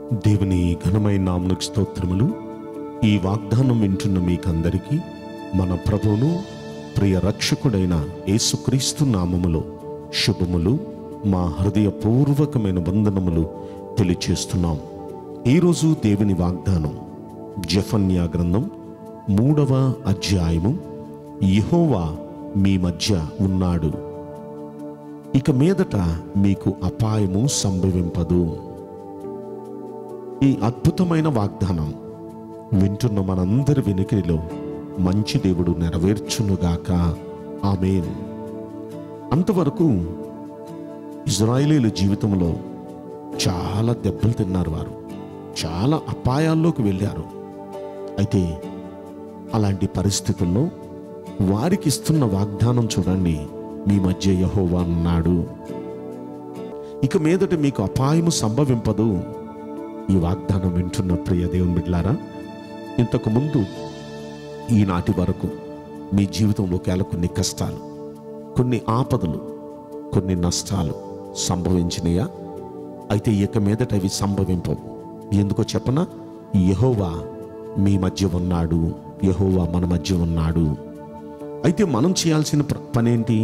దేవుని ఘనమైన నామకు స్తోత్రములు ఈ వాగ్దానం వింటున్న మీకందరికీ మన ప్రభువును ప్రియ రక్షకుడైన యేసుక్రీస్తు నామములో శుభములు మా హృదయపూర్వకమైన వందనములు తెలియచేస్తున్నాం ఈరోజు దేవుని వాగ్దానం జఫన్యా గ్రంథం మూడవ అధ్యాయము యెహోవా మీ మధ్య ఉన్నాడు ఇక మీదట మీకు అపాయము సంభవింపదు ఈ అద్భుతమైన వాగ్దానం వింటున్న మనందరి వెనుకలో మంచి దేవుడు నెరవేర్చునుగాక ఆమెన్ అంతవరకు ఇజ్రాయేలీల జీవితంలో చాలా దెబ్బలు తిన్నారు వారు చాలా అపాయాల్లోకి వెళ్ళారు అయితే అలాంటి పరిస్థితుల్లో వారికి ఇస్తున్న వాగ్దానం చూడండి మీ మధ్య యహోవా అన్నాడు ఇక మీదట మీకు అపాయము సంభవింపదు ఈ వాగ్దానం వింటున్న ప్రియ దేవుని బిడ్లారా ఇంతకు ముందు ఈనాటి వరకు మీ జీవితంలో కేల కొన్ని కష్టాలు కొన్ని ఆపదలు కొన్ని నష్టాలు సంభవించినాయా అయితే ఇక మీదట అవి సంభవింపవు ఎందుకో చెప్పనా యహోవా మీ మధ్య ఉన్నాడు యహోవా మన మధ్య ఉన్నాడు అయితే మనం చేయాల్సిన ప్ర- పనేంటి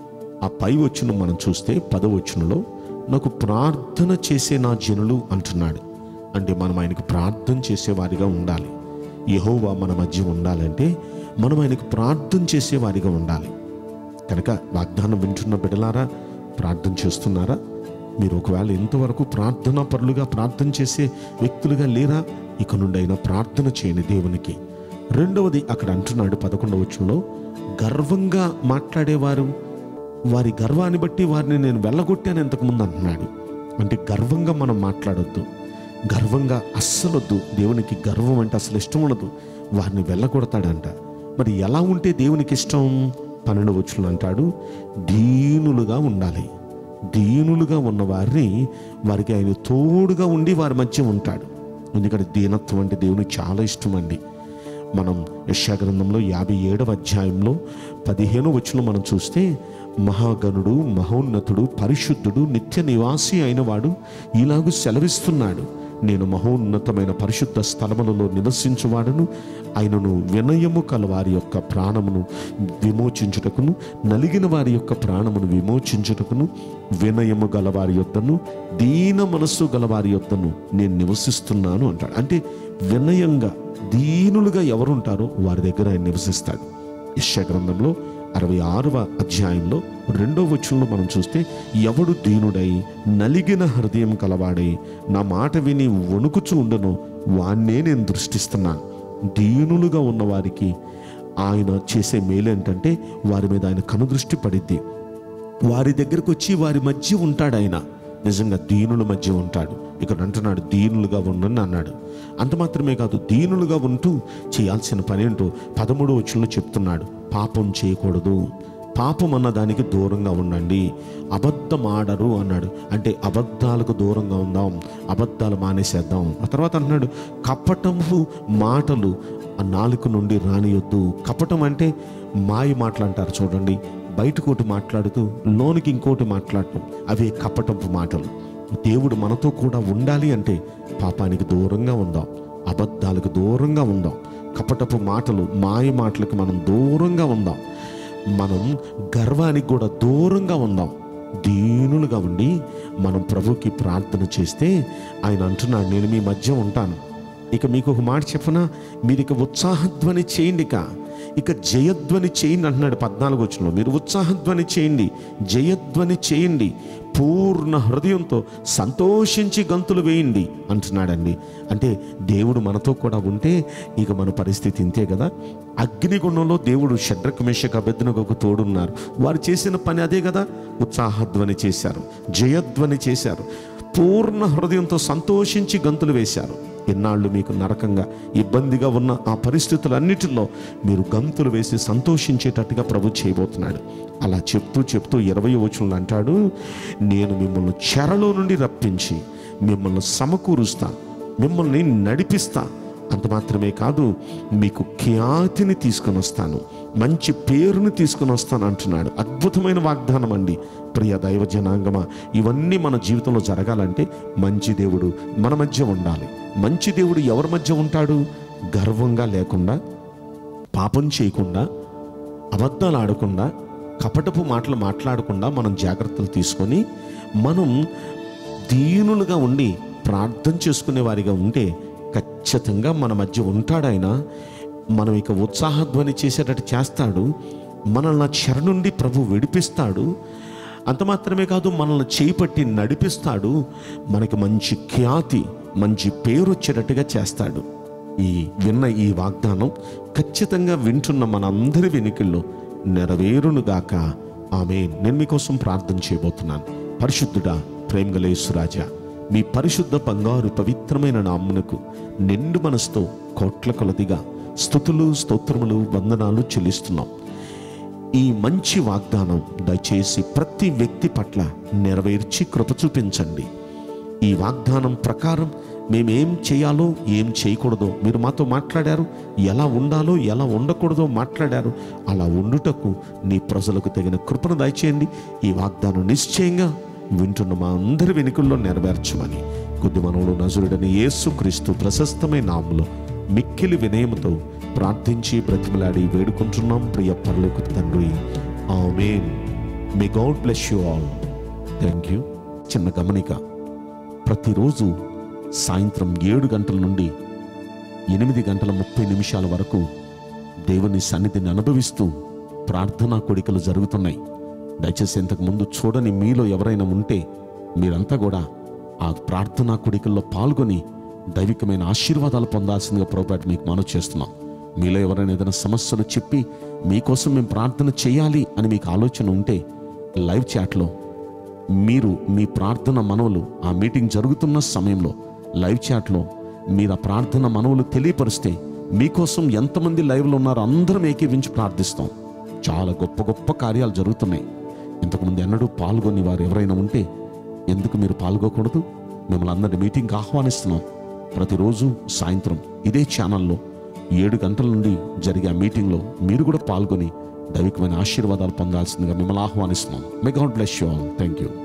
ఆ పై వచ్చును మనం చూస్తే పదవచ్చునులో నాకు ప్రార్థన చేసే నా జనులు అంటున్నాడు అంటే మనం ఆయనకు ప్రార్థన చేసేవారిగా ఉండాలి యహోవా మన మధ్య ఉండాలంటే మనం ఆయనకు ప్రార్థన చేసేవారిగా ఉండాలి కనుక వాగ్దానం వింటున్న బిడ్డలారా ప్రార్థన చేస్తున్నారా మీరు ఒకవేళ ఇంతవరకు ప్రార్థనా పరులుగా ప్రార్థన చేసే వ్యక్తులుగా లేరా ఇక నుండి అయినా ప్రార్థన చేయని దేవునికి రెండవది అక్కడ అంటున్నాడు పదకొండవ వచనంలో గర్వంగా మాట్లాడేవారు వారి గర్వాన్ని బట్టి వారిని నేను వెళ్ళగొట్టాను ఇంతకుముందు అంటున్నాడు అంటే గర్వంగా మనం మాట్లాడొద్దు గర్వంగా అస్సలొద్దు దేవునికి గర్వం అంటే అసలు ఇష్టం ఉండదు వారిని వెళ్ళగొడతాడంట మరి ఎలా ఉంటే దేవునికి ఇష్టం పన్నెండు వచ్చులు అంటాడు దీనులుగా ఉండాలి దీనులుగా ఉన్న వారిని వారికి ఆయన తోడుగా ఉండి వారి మధ్య ఉంటాడు ఎందుకంటే దీనత్వం అంటే దేవునికి చాలా ఇష్టం అండి మనం యశాగ్రంథంలో యాభై ఏడవ అధ్యాయంలో పదిహేను వచ్చిన మనం చూస్తే మహాగణుడు మహోన్నతుడు పరిశుద్ధుడు నిత్య నివాసి అయినవాడు ఇలాగూ సెలవిస్తున్నాడు నేను మహోన్నతమైన పరిశుద్ధ స్థలములలో నివసించువాడను ఆయనను వినయము కల వారి యొక్క ప్రాణమును విమోచించుటకును నలిగిన వారి యొక్క ప్రాణమును విమోచించుటకును వినయము గల వారి యొద్దను దీన మనస్సు గల వారి యొద్దను నేను నివసిస్తున్నాను అంటాడు అంటే వినయంగా దీనులుగా ఎవరుంటారో వారి దగ్గర ఆయన నివసిస్తాడు యెషయా గ్రంథంలో అరవై ఆరవ అధ్యాయంలో రెండో వచనంలో మనం చూస్తే ఎవడు దీనుడై నలిగిన హృదయం కలవాడై నా మాట విని వణుకుచూ ఉండను వాన్నే నేను దృష్టిస్తున్నాను దీనులుగా ఉన్న వారికి ఆయన చేసే మేలు ఏంటంటే వారి మీద ఆయన కనుదృష్టి పడిద్ది వారి దగ్గరకు వచ్చి వారి మధ్య ఉంటాడు ఆయన నిజంగా దీనుల మధ్య ఉంటాడు ఇక్కడ అంటున్నాడు దీనులుగా ఉండండి అన్నాడు అంత మాత్రమే కాదు దీనులుగా ఉంటూ చేయాల్సిన పని ఏంటో పదమూడు వచ్చుల్లో చెప్తున్నాడు పాపం చేయకూడదు పాపం అన్న దానికి దూరంగా ఉండండి అబద్ధం ఆడరు అన్నాడు అంటే అబద్ధాలకు దూరంగా ఉందాం అబద్ధాలు మానేసేద్దాం ఆ తర్వాత అంటున్నాడు కపటము మాటలు ఆ నాలుక నుండి రానియొద్దు కపటం అంటే మాయ మాటలు అంటారు చూడండి బయటకు ఒకటి మాట్లాడుతూ లోనికి ఇంకోటి మాట్లాడటం అవే కపటపు మాటలు దేవుడు మనతో కూడా ఉండాలి అంటే పాపానికి దూరంగా ఉందాం అబద్ధాలకు దూరంగా ఉందాం కపటపు మాటలు మాయ మాటలకు మనం దూరంగా ఉందాం మనం గర్వానికి కూడా దూరంగా ఉందాం దీనులుగా ఉండి మనం ప్రభుకి ప్రార్థన చేస్తే ఆయన అంటున్నాడు నేను మీ మధ్య ఉంటాను ఇక మీకు ఒక మాట చెప్పనా మీరు ఇక ఉత్సాహధ్వని చేయండి ఇక ఇక జయధ్వని చేయండి అంటున్నాడు పద్నాలుగు వచ్చిన మీరు ఉత్సాహధ్వని చేయండి జయధ్వని చేయండి పూర్ణ హృదయంతో సంతోషించి గంతులు వేయండి అంటున్నాడండి అంటే దేవుడు మనతో కూడా ఉంటే ఇక మన పరిస్థితి ఇంతే కదా అగ్నిగుణంలో దేవుడు షడ్రక్ మేషక అభ్యర్థనకు తోడున్నారు వారు చేసిన పని అదే కదా ఉత్సాహధ్వని చేశారు జయధ్వని చేశారు పూర్ణ హృదయంతో సంతోషించి గంతులు వేశారు ఎన్నాళ్ళు మీకు నరకంగా ఇబ్బందిగా ఉన్న ఆ పరిస్థితులన్నిటిలో మీరు గంతులు వేసి సంతోషించేటట్టుగా ప్రభు చేయబోతున్నాడు అలా చెప్తూ చెప్తూ ఇరవై వచనంలో అంటాడు నేను మిమ్మల్ని చెరలో నుండి రప్పించి మిమ్మల్ని సమకూరుస్తా మిమ్మల్ని నడిపిస్తా అంత మాత్రమే కాదు మీకు ఖ్యాతిని తీసుకొని వస్తాను మంచి పేరుని తీసుకొని వస్తాను అంటున్నాడు అద్భుతమైన వాగ్దానం అండి ప్రియ దైవ జనాంగమ ఇవన్నీ మన జీవితంలో జరగాలంటే మంచి దేవుడు మన మధ్య ఉండాలి మంచి దేవుడు ఎవరి మధ్య ఉంటాడు గర్వంగా లేకుండా పాపం చేయకుండా అబద్ధాలు ఆడకుండా కపటపు మాటలు మాట్లాడకుండా మనం జాగ్రత్తలు తీసుకొని మనం దీనులుగా ఉండి ప్రార్థన చేసుకునే వారిగా ఉంటే ఖచ్చితంగా మన మధ్య ఉంటాడాయన మనం ఇక ఉత్సాహధ్వని చేసేటట్టు చేస్తాడు మనల్ని చెర నుండి ప్రభు విడిపిస్తాడు అంత మాత్రమే కాదు మనల్ని చేపట్టి నడిపిస్తాడు మనకి మంచి ఖ్యాతి మంచి పేరు వచ్చేటట్టుగా చేస్తాడు ఈ విన్న ఈ వాగ్దానం ఖచ్చితంగా వింటున్న మనందరి వెనుకల్లో నెరవేరునుగాక ఆమె నేను మీకోసం ప్రార్థన చేయబోతున్నాను పరిశుద్ధుడా ప్రేమగలేసురాజా మీ పరిశుద్ధ బంగారు పవిత్రమైన నామ్మునకు నిండు మనసుతో కోట్ల కొలదిగా స్థుతులు స్తోత్రములు వందనాలు చెల్లిస్తున్నాం ఈ మంచి వాగ్దానం దయచేసి ప్రతి వ్యక్తి పట్ల నెరవేర్చి కృప చూపించండి ఈ వాగ్దానం ప్రకారం మేమేం చేయాలో ఏం చేయకూడదో మీరు మాతో మాట్లాడారు ఎలా ఉండాలో ఎలా ఉండకూడదో మాట్లాడారు అలా ఉండుటకు నీ ప్రజలకు తగిన కృపను దయచేయండి ఈ వాగ్దానం నిశ్చయంగా వింటున్న మా అందరి వెనుకల్లో నెరవేర్చమని కొద్ది మనవులు నజరుడని యేసు క్రీస్తు ప్రశస్తమైన నామములో మిక్కిలి వినయముతో ప్రార్థించి బ్రతిమలాడి వేడుకుంటున్నాం ప్రియ పరలోకు తండ్రి ఆమేన్ may God bless you all thank you చిన్న గమనిక ప్రతిరోజు సాయంత్రం ఏడు గంటల నుండి ఎనిమిది గంటల ముప్పై నిమిషాల వరకు దేవుని సన్నిధిని అనుభవిస్తూ ప్రార్థనా కోడికలు జరుగుతున్నాయి దయచేసి ఇంతకు ముందు చూడని మీలో ఎవరైనా ఉంటే మీరంతా కూడా ఆ ప్రార్థనా కోడికల్లో పాల్గొని దైవికమైన ఆశీర్వాదాలు పొందాల్సిందిగా పొరపాటు మీకు మనవి చేస్తున్నాం మీలో ఎవరైనా ఏదైనా సమస్యలు చెప్పి మీకోసం మేము ప్రార్థన చేయాలి అని మీకు ఆలోచన ఉంటే లైవ్ చాట్లో మీరు మీ ప్రార్థన మనవులు ఆ మీటింగ్ జరుగుతున్న సమయంలో లైవ్ చాట్లో మీరు ఆ ప్రార్థన మనవులు తెలియపరిస్తే మీకోసం ఎంతమంది లైవ్లో ఉన్నారో అందరం ఏకీవించి ప్రార్థిస్తాం చాలా గొప్ప గొప్ప కార్యాలు జరుగుతున్నాయి ఇంతకుముందు ఎన్నడూ పాల్గొని వారు ఎవరైనా ఉంటే ఎందుకు మీరు పాల్గొకూడదు మిమ్మల్ని అందరి మీటింగ్కి ఆహ్వానిస్తున్నాం ప్రతిరోజు సాయంత్రం ఇదే ఛానల్లో ఏడు గంటల నుండి జరిగే ఆ మీటింగ్లో మీరు కూడా పాల్గొని దైవికమైన ఆశీర్వాదాలు పొందాల్సిందిగా మిమ్మల్ని ఆహ్వానిస్తున్నాం may God bless you all thank you